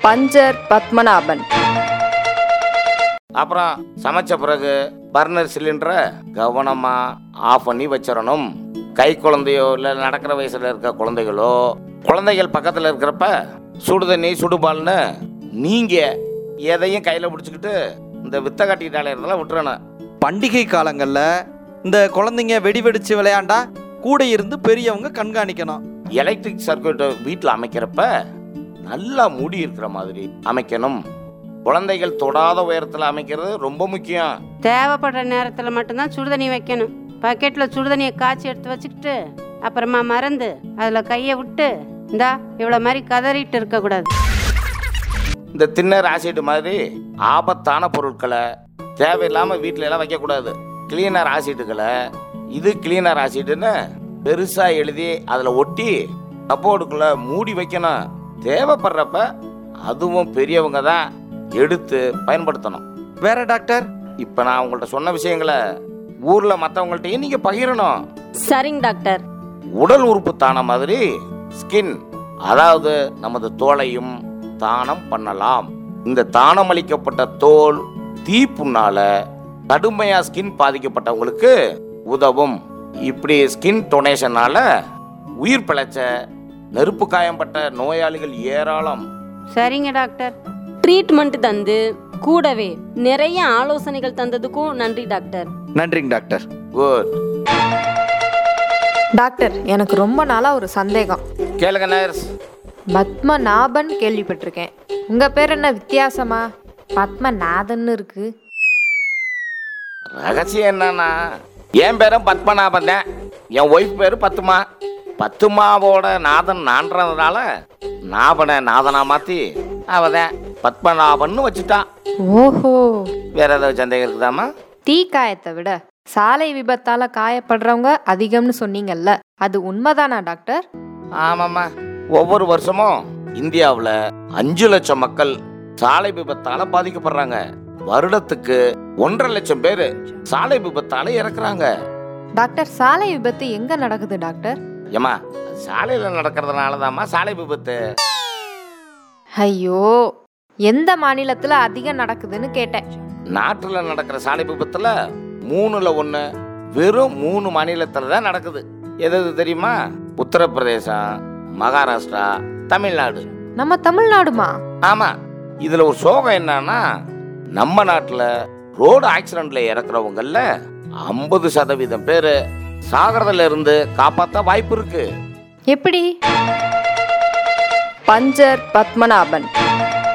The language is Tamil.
பஞ்சர் பத்மநாபன் அப்புறம் சமைச்ச பிறகு பர்னர் சிலிண்டரை கவனமா ஆஃப் பண்ணி வச்சிடணும் கை குழந்தையோ இல்லை நடக்கிற வயசுல இருக்க குழந்தைகளோ குழந்தைகள் பக்கத்தில் இருக்கிறப்ப சுடு தண்ணி சுடுபால்னு நீங்க எதையும் கையில் பிடிச்சிக்கிட்டு இந்த வித்த கட்டிக்கிட்டாலே இடத்துல விட்டுறணும் பண்டிகை காலங்களில் இந்த குழந்தைங்க வெடி வெடிச்சு விளையாண்டா கூட இருந்து பெரியவங்க கண்காணிக்கணும் எலக்ட்ரிக் சர்க்யூட்டை வீட்டில் அமைக்கிறப்ப நல்லா மூடி இருக்கிற மாதிரி அமைக்கணும் குழந்தைகள் தொடாத உயரத்தில் அமைக்கிறது ரொம்ப முக்கியம் தேவைப்படுற நேரத்தில் மட்டும்தான் சுடுதண்ணி வைக்கணும் பக்கெட்டில் சுடுதண்ணியை காய்ச்சி எடுத்து வச்சுக்கிட்டு அப்புறமா மறந்து அதில் கையை விட்டு இந்தா இவ்வளோ மாதிரி கதறிட்டு இருக்கக்கூடாது இந்த தின்னர் ஆசிட் மாதிரி ஆபத்தான பொருட்களை தேவையில்லாமல் வீட்டில எல்லாம் வைக்கக்கூடாது கிளீனர் ஆசிட்டுகளை இது கிளீனர் ஆசிட்னு பெருசாக எழுதி அதில் ஒட்டி கப்போர்டுக்குள்ள மூடி வைக்கணும் தேவைப்படுறப்ப அதுவும் பெரியவங்க தான் எடுத்து பயன்படுத்தணும் வேற டாக்டர் இப்போ நான் உங்கள்கிட்ட சொன்ன விஷயங்களை ஊரில் மற்றவங்கள்ட்டையும் நீங்கள் பகிரணும் சரிங்க டாக்டர் உடல் உறுப்பு தானம் மாதிரி ஸ்கின் அதாவது நமது தோலையும் தானம் பண்ணலாம் இந்த தானம் அளிக்கப்பட்ட தோல் தீப்புண்ணால கடுமையா ஸ்கின் பாதிக்கப்பட்டவங்களுக்கு உதவும் இப்படி ஸ்கின் டொனேஷனால உயிர் பிழைச்ச நெருப்பு காயம்பட்ட நோயாளிகள் ஏராளம் சரிங்க டாக்டர் ட்ரீட்மெண்ட் தந்து கூடவே நிறைய ஆலோசனைகள் தந்ததுக்கும் நன்றி டாக்டர் நன்றிங்க டாக்டர் குட் டாக்டர் எனக்கு ரொம்ப நாளா ஒரு சந்தேகம் கேளுங்க நர்ஸ் பத்மநாபன் கேள்விப்பட்டிருக்கேன் உங்க பேர் என்ன வித்தியாசமா பத்மநாதன் இருக்கு ரகசியம் என்னன்னா என் பேரும் பத்மநாபன் தான் என் ஒய்ஃப் பேரு பத்துமா பத்துமாவோட நாதன் நான்றதுனால நாபனை நாதனா மாத்தி அவதான் பத்மநாபன்னு வச்சுட்டான் ஓஹோ வேற ஏதாவது சந்தேகம் இருக்குதாமா தீ காயத்தை விட சாலை விபத்தால காயப்படுறவங்க அதிகம்னு சொன்னீங்கல்ல அது உண்மைதானா டாக்டர் ஆமாம்மா ஒவ்வொரு வருஷமும் இந்தியாவில் அஞ்சு லட்சம் மக்கள் சாலை விபத்தால பாதிக்கப்படுறாங்க வருடத்துக்கு ஒன்றரை லட்சம் பேர் சாலை விபத்தால இறக்குறாங்க டாக்டர் சாலை விபத்து எங்க நடக்குது டாக்டர் ஏமா சாலையில நடக்கிறதுனால தாம்மா சாலை விபத்து ஐயோ எந்த மாநிலத்துல அதிகம் நடக்குதுன்னு கேட்டேன் நாட்டுல நடக்கிற சாலை விபத்துல மூணுல ஒண்ணு வெறும் மூணு மாநிலத்துல தான் நடக்குது எது எது தெரியுமா உத்தரப்பிரதேசம் மகாராஷ்டிரா தமிழ்நாடு நம்ம தமிழ்நாடுமா ஆமா இதுல ஒரு சோகம் என்னன்னா நம்ம நாட்டுல ரோடு ஆக்சிடென்ட்ல இறக்குறவங்கல்ல ஐம்பது சதவீதம் பேரு சாகரத்துல இருந்து காப்பாத்த வாய்ப்பு இருக்கு எப்படி பஞ்சர் பத்மநாபன்